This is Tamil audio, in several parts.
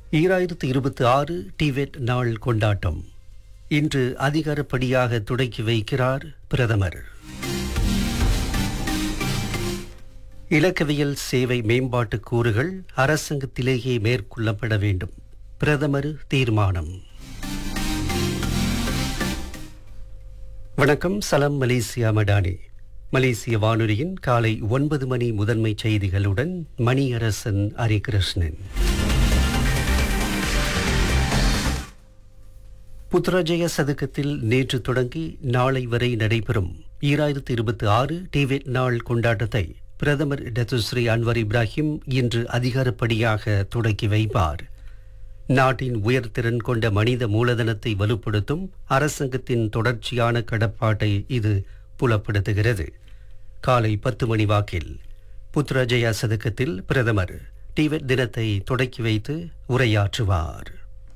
ஈராயிரத்து இருபத்தி ஆறு டிவெட் நாள் கொண்டாட்டம் இன்று அதிகாரப்படியாக தொடக்கி வைக்கிறார் பிரதமர் இலக்கவியல் சேவை மேம்பாட்டு கூறுகள் அரசாங்கத்திலேயே மேற்கொள்ளப்பட வேண்டும் பிரதமர் தீர்மானம் வணக்கம் சலம் மலேசியா மடானி மலேசிய வானொலியின் காலை ஒன்பது மணி முதன்மை செய்திகளுடன் மணியரசன் ஹரிகிருஷ்ணன் புத்ராஜய சதுக்கத்தில் நேற்று தொடங்கி நாளை வரை நடைபெறும் ஈராயிரத்து இருபத்தி ஆறு டிவெட் நாள் கொண்டாட்டத்தை பிரதமர் டத்துஸ்ரீ அன்வர் இப்ராஹிம் இன்று அதிகாரப்படியாக தொடக்கி வைப்பார் நாட்டின் உயர்திறன் கொண்ட மனித மூலதனத்தை வலுப்படுத்தும் அரசாங்கத்தின் தொடர்ச்சியான கடப்பாட்டை இது புலப்படுத்துகிறது காலை பத்து மணி வாக்கில் புத்ராஜயா சதுக்கத்தில் பிரதமர் டிவெட் தினத்தை தொடக்கி வைத்து உரையாற்றுவார்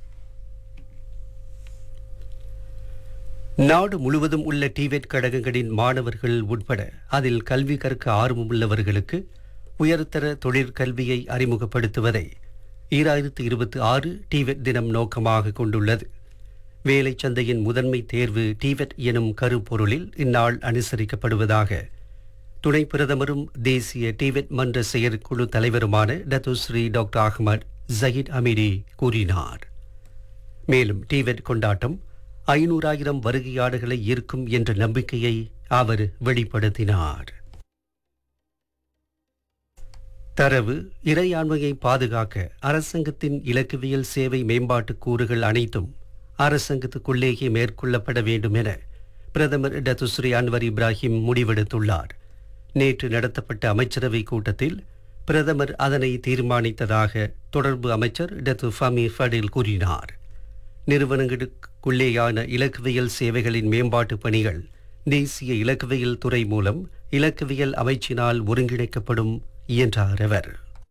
நாடு முழுவதும் உள்ள டிவெட் கழகங்களின் மாணவர்கள் உட்பட அதில் கல்வி கற்க ஆர்வமுள்ளவர்களுக்கு உயர்தர தொழிற்கல்வியை அறிமுகப்படுத்துவதை ஈராயிரத்து இருபத்தி ஆறு டிவெட் தினம் நோக்கமாக கொண்டுள்ளது வேலை சந்தையின் முதன்மை தேர்வு டிவெட் எனும் கருப்பொருளில் இந்நாள் அனுசரிக்கப்படுவதாக துணை பிரதமரும் தேசிய டிவெட் மன்ற செயற்குழு தலைவருமான Datuk Seri doctor Ahmad Zahid Hamidi கூறினார் மேலும் டிவெட் கொண்டாட்டம் ஐநூறாயிரம் வருகையாளர்களை ஈர்க்கும் என்ற நம்பிக்கையை அவர் வெளிப்படுத்தினார் தரவு இறையாண்மையை பாதுகாக்க அரசாங்கத்தின் இலக்கவியல் சேவை மேம்பாட்டு கூறுகள் அனைத்தும் அரசாங்கத்துக்குள்ளேயே மேற்கொள்ளப்பட வேண்டும் என பிரதமர் டத்துஸ்ரீ அன்வர் இப்ராஹிம் முடிவெடுத்துள்ளார் நேற்று நடத்தப்பட்ட அமைச்சரவை கூட்டத்தில் பிரதமர் அதனை தீர்மானித்ததாக தொடர்பு அமைச்சர் டத்து ஃபமி ஃபடில் கூறினார் நிறுவனங்களுக்குள்ளேயான இலக்கவியல் சேவைகளின் மேம்பாட்டு பணிகள் தேசிய இலக்கவியல் துறை மூலம் இலக்கவியல் அமைச்சினால் ஒருங்கிணைக்கப்படும் என்றார் அவர்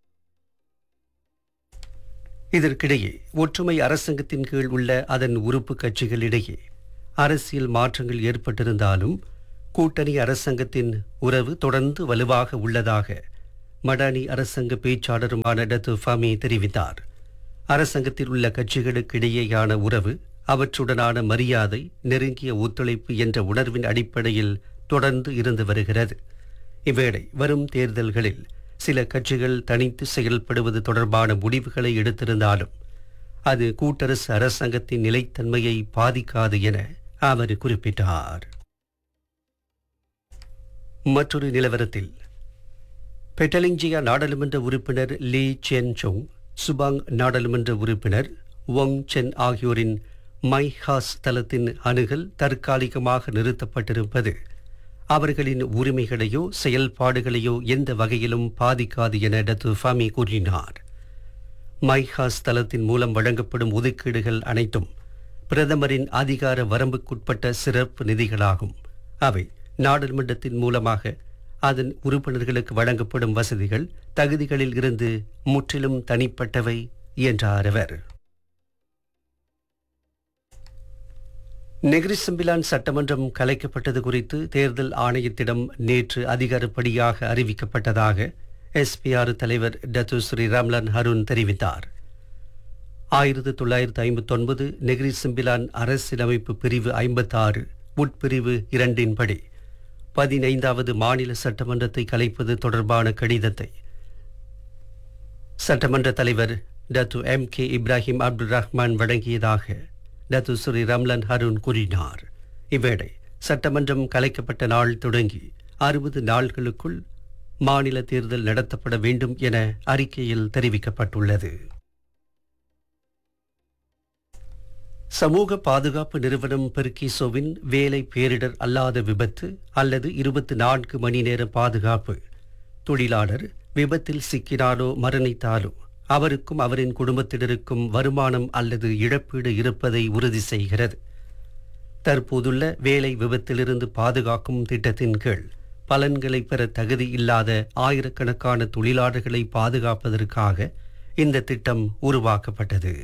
இதற்கிடையே ஒற்றுமை அரசாங்கத்தின் கீழ் உள்ள அதன் உறுப்பு கட்சிகளிடையே அரசியல் மாற்றங்கள் ஏற்பட்டிருந்தாலும் கூட்டணி அரசாங்கத்தின் உறவு தொடர்ந்து வலுவாக உள்ளதாக மடானி அரசாங்க பேச்சாளருமான டத்து ஃபமி தெரிவித்தார் அரசாங்கத்தில் உள்ள கட்சிகளுக்கிடையேயான உறவு அவற்றுடனான மரியாதை நெருங்கிய ஒத்துழைப்பு என்ற உணர்வின் அடிப்படையில் தொடர்ந்து இருந்து வருகிறது இவ்வேளை வரும் தேர்தல்களில் சில கட்சிகள் தனித்து செயல்படுவது தொடர்பான முடிவுகளை எடுத்திருந்தாலும் அது கூட்டரசு அரசாங்கத்தின் நிலைத்தன்மையை பாதிக்காது என அவர் குறிப்பிட்டார் மற்றொரு நிலவரத்தில் பெட்டலிஞ்சியா நாடாளுமன்ற உறுப்பினர் லீ சென் சோங் சுபாங் நாடாளுமன்ற உறுப்பினர் ஒங் சென் ஆகியோரின் மை ஹாஸ் தளத்தின் அணுகல் தற்காலிகமாக நிறுத்தப்பட்டிருப்பது அவர்களின் உரிமைகளையோ செயல்பாடுகளையோ எந்த வகையிலும் பாதிக்காது என டத்து ஃபமி கூறினார் மைஹாஸ் தளத்தின் மூலம் வழங்கப்படும் ஒதுக்கீடுகள் அனைத்தும் பிரதமரின் அதிகார வரம்புக்குட்பட்ட சிறப்பு நிதிகளாகும் அவை நாடாளுமன்றத்தின் மூலமாக அதன் உறுப்பினர்களுக்கு வழங்கப்படும் வசதிகள் தகுதிகளில் இருந்து முற்றிலும் தனிப்பட்டவை என்றார் அவர் நெகிரி சம்பிலான் சட்டமன்றம் கலைக்கப்பட்டது குறித்து தேர்தல் ஆணையத்திடம் நேற்று அதிகாரப்படியாக அறிவிக்கப்பட்டதாக எஸ்பிஆர் தலைவர் டத்து ஸ்ரீ ராம்லான் ஹருண் தெரிவித்தார் ஆயிரத்து தொள்ளாயிரத்து ஐம்பத்தொன்பது நெகிரி சிம்பிலான் அரசியலமைப்பு பிரிவு ஐம்பத்தாறு உட்பிரிவு இரண்டின்படி பதினைந்தாவது மாநில சட்டமன்றத்தை கலைப்பது தொடர்பான கடிதத்தை சட்டமன்ற தலைவர் Datuk M K Ibrahim Abdul Rahman வழங்கியதாக டத்து ஸ்ரீ ரம்லன் ஹருண் கூறினார் இவ்வேளை சட்டமன்றம் கலைக்கப்பட்ட நாள் தொடங்கி அறுபது நாள்களுக்குள் மாநில தேர்தல் நடத்தப்பட வேண்டும் என அறிக்கையில் தெரிவிக்கப்பட்டுள்ளது சமூக பாதுகாப்பு நிறுவனம் பெர்கிசோவின் வேலை பேரிடர் அல்லாத விபத்து அல்லது இருபத்தி நான்கு மணி நேர பாதுகாப்பு தொழிலாளர் விபத்தில் சிக்கினாலோ மரணித்தாலோ அவருக்கும் அவரின் குடும்பத்தினருக்கும் வருமானம் அல்லது இழப்பீடு இருப்பதை உறுதி செய்கிறது தற்போதுள்ள வேலை விபத்திலிருந்து பாதுகாக்கும் திட்டத்தின் கீழ் பலன்களை பெற தகுதி இல்லாத ஆயிரக்கணக்கான தொழிலாளர்களை பாதுகாப்பதற்காக இந்த திட்டம் உருவாக்கப்பட்டது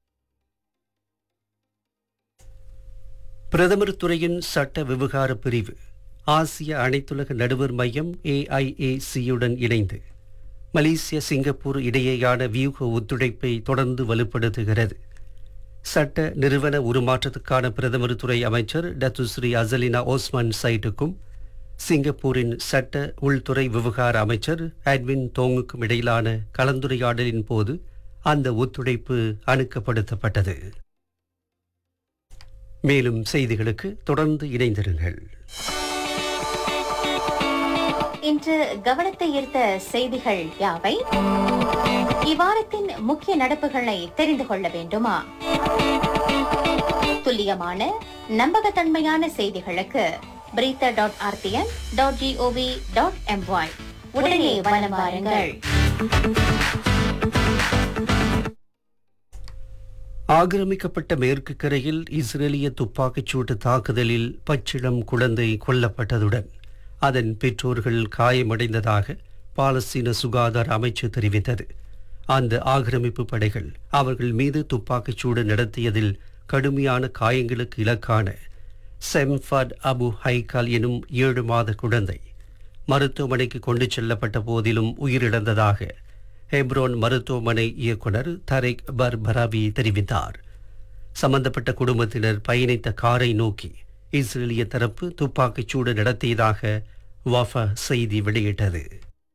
பிரதமர் துறையின் சட்ட விவகார பிரிவு ஆசிய அனைத்துலக நடுவர் மையம் ஏஐஏசியுடன் இணைந்து மலேசிய சிங்கப்பூர் இடையேயான வியூக ஒத்துழைப்பை தொடர்ந்து வலுப்படுத்துகிறது சட்ட நிறுவன உருமாற்றத்துக்கான பிரதமர் துறை அமைச்சர் டத்துஸ்ரீ அசலினா ஓஸ்மான் சைட்டுக்கும் சிங்கப்பூரின் சட்ட உள்துறை விவகார அமைச்சர் அட்வின் தோங்குக்கும் இடையிலான கலந்துரையாடலின் போது அந்த ஒத்துழைப்பு அணுக்கப்படுத்தப்பட்டது மேலும் செய்திகளுக்கு தொடர்ந்து இணைந்திருங்கள் இன்று கவனத்தை ஈர்த்த செய்திகள் யாவை இவ்வாரத்தின் முக்கிய நடப்புகளை தெரிந்து கொள்ள வேண்டுமா துல்லியமான நம்பகத்தன்மையான செய்திகளுக்கு பிரீத்த dot RTM dot GOV dot MY உடனே வலம் வாருங்கள் ஆக்கிரமிக்கப்பட்ட மேற்கு கரையில் இஸ்ரேலிய துப்பாக்கிச்சூட்டு தாக்குதலில் பச்சிளம் குழந்தை கொல்லப்பட்டதுடன் அதன் பெற்றோர்கள் காயமடைந்ததாக பாலஸ்தீன சுகாதார அமைச்சு தெரிவித்தது அந்த ஆக்கிரமிப்பு படைகள் அவர்கள் மீது துப்பாக்கிச்சூடு நடத்தியதில் கடுமையான காயங்களுக்கு இலக்கான செம்ஃபட் அபு ஹைகால் எனும் ஏழு மாத குழந்தை மருத்துவமனைக்கு கொண்டு செல்லப்பட்ட போதிலும் உயிரிழந்ததாக ஹெப்ரோன் மருத்துவமனை இயக்குனர் தரிக் பர்பராபி தெரிவித்தார் சம்பந்தப்பட்ட குடும்பத்தினர் பயணித்த காரை நோக்கி இஸ்ரேலிய தரப்பு துப்பாக்கிச்சூடு நடத்தியதாக வாஃபா செய்தி வெளியிட்டது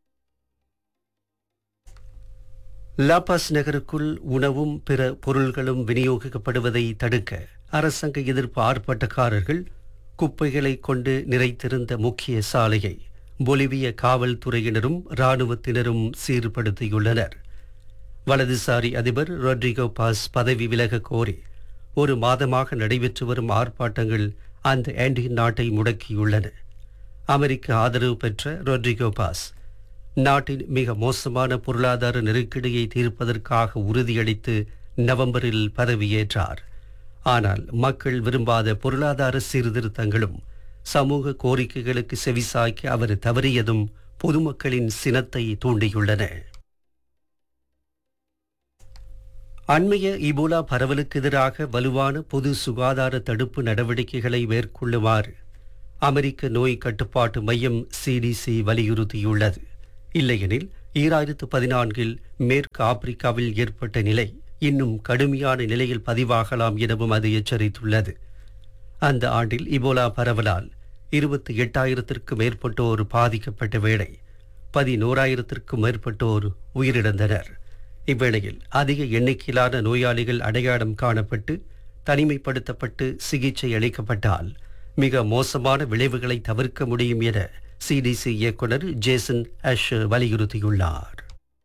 லாபாஸ் நகருக்குள் உணவும் பிற பொருள்களும் விநியோகிக்கப்படுவதை தடுக்க அரசாங்க எதிர்ப்பு ஆர்ப்பாட்டக்காரர்கள் குப்பைகளை கொண்டு நிறைத்திருந்த முக்கிய சாலையை பொலிவிய காவல்துறையினரும் இராணுவத்தினரும் சீர்படுத்தியுள்ளனர் வலதுசாரி அதிபர் ரொட்ரிகோ பாஸ் பதவி விலக கோரி ஒரு மாதமாக நடைபெற்று வரும் ஆர்ப்பாட்டங்கள் அந்த ஆண்டி நாட்டை முடக்கியுள்ளன அமெரிக்க ஆதரவு பெற்ற ரொட்ரிகோ பாஸ் நாட்டின் மிக மோசமான பொருளாதார நெருக்கடியை தீர்ப்பதற்காக உறுதியளித்து நவம்பரில் பதவியேற்றார் ஆனால் மக்கள் விரும்பாத பொருளாதார சீர்திருத்தங்களும் சமூக கோரிக்கைகளுக்கு செவிசாய்க்க அவர் தவறியதும் பொதுமக்களின் சினத்தை தூண்டியுள்ளன அண்மைய இபோலா பரவலுக்கு எதிராக வலுவான பொது சுகாதார தடுப்பு நடவடிக்கைகளை மேற்கொள்ளுமாறு அமெரிக்க நோய் கட்டுப்பாட்டு மையம் சிடிசி வலியுறுத்தியுள்ளது இல்லையெனில் ஈராயிரத்து பதினான்கில் மேற்கு ஆப்பிரிக்காவில் ஏற்பட்ட நிலை இன்னும் கடுமையான நிலையில் பதிவாகலாம் எனவும் அது எச்சரித்துள்ளது அந்த ஆண்டில் இபோலா பரவலால் இருபத்தி எட்டாயிரத்திற்கு மேற்பட்டோர் பாதிக்கப்பட்ட வேளை பதினோராயிரத்திற்கும் மேற்பட்டோர் உயிரிழந்தனர் இவ்வேளையில் அதிக எண்ணிக்கையிலான நோயாளிகள் அடையாளம் காணப்பட்டு தனிமைப்படுத்தப்பட்டு சிகிச்சை அளிக்கப்பட்டால் மிக மோசமான விளைவுகளை தவிர்க்க முடியும் என சிடிசி இயக்குனர் ஜேசன் அஷ் வலியுறுத்தியுள்ளார்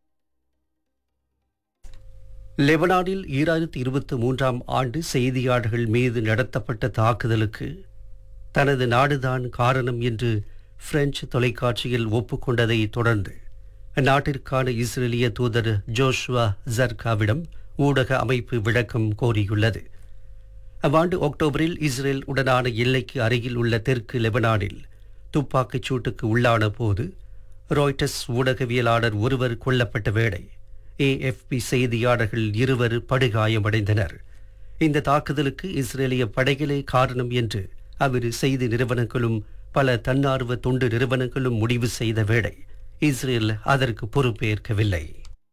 லெபனானில் ஈராயிரத்தி இருபத்தி மூன்றாம் ஆண்டு செய்தியாளர்கள் மீது நடத்தப்பட்ட தாக்குதலுக்கு தனது நாடுதான் காரணம் என்று பிரெஞ்சு தொலைக்காட்சியில் ஒப்புக்கொண்டதை தொடர்ந்து அந்நாட்டிற்கான இஸ்ரேலிய தூதர் ஜோஷ்வா ஜர்காவிடம் ஊடக அமைப்பு விளக்கம் கோரியுள்ளது அவ்வாண்டு அக்டோபரில் இஸ்ரேல் உடனான எல்லைக்கு அருகில் உள்ள தெற்கு லெபனானில் துப்பாக்கிச் சூட்டுக்கு உள்ளான போது ராய்டர்ஸ் ஊடகவியலாளர் ஒருவர் கொல்லப்பட்ட வேளை ஏஎஃப்பி செய்தியாளர்கள் இருவர் படுகாயமடைந்தனர் இந்த தாக்குதலுக்கு இஸ்ரேலிய படைகளே காரணம் என்று அவர் செய்தி நிறுவனங்களும் பல தன்னார்வ தொண்டு நிறுவனங்களும் முடிவு செய்த வேளை இஸ்ரேல் அதற்கு பொறுப்பேற்கவில்லை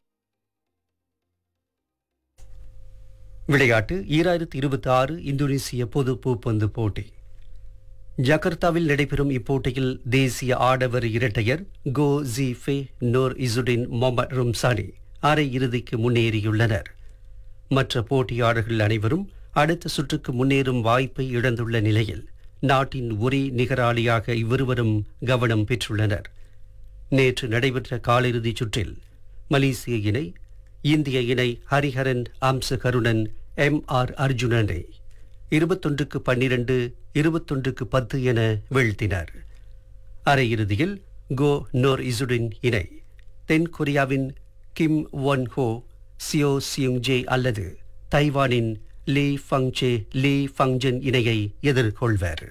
விளையாட்டு ஈராயிரத்தி இருபத்தி ஆறு இந்தோனேசிய பொது பூப்பந்து போட்டி ஜகர்த்தாவில் நடைபெறும் இப்போட்டியில் தேசிய ஆடவர் இரட்டையர் கோ ஜிஃபே நோர் இசுடின் மொஹமட் ரும்சானி அரை இறுதிக்கு முன்னேறியுள்ளனர் மற்ற போட்டியாளர்கள் அனைவரும் அடுத்த சுற்றுக்கு முன்னேறும் வாய்ப்பை இழந்துள்ள நிலையில் நாட்டின் ஒரே நிகராளியாக இவ்விருவரும் கவனம் பெற்றுள்ளனர் நேற்று நடைபெற்ற காலிறுதிச் சுற்றில் மலேசிய இணை இந்திய இணை ஹரிஹரன் அம்ச கருணன் எம் ஆர் அர்ஜுனனை இருபத்தொன்றுக்கு பன்னிரண்டு இருபத்தொன்றுக்கு பத்து என வீழ்த்தினர் அரையிறுதியில் கோ நோர் இசுடின் இணை தென் கொரியாவின் கிம் ஒன் ஹோ சியோ சியுங் ஜே அல்லது தைவானின் லீ ஃபங்சே லீ ஃபங்ஜன் இணையை எதிர்கொள்வர்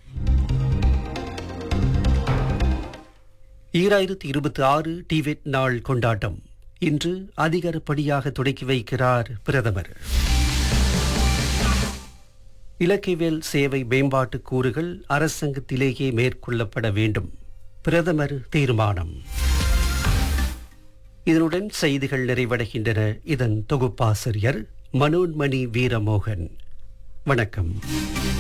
ஈராயிரத்தி இருபத்தி ஆறு டிவெட் நாள் கொண்டாட்டம் இன்று அதிகாரப்படியாக தொடக்கி வைக்கிறார் பிரதமர் இலக்கியவியல் சேவை மேம்பாட்டு கூறுகள் அரசாங்கத்திலேயே மேற்கொள்ளப்பட வேண்டும் பிரதமர் தீர்மானம் இதனுடன் செய்திகள் நிறைவடைகின்றன இதன் தொகுப்பாசிரியர் மனோன்மணி வீரமோகன் வணக்கம்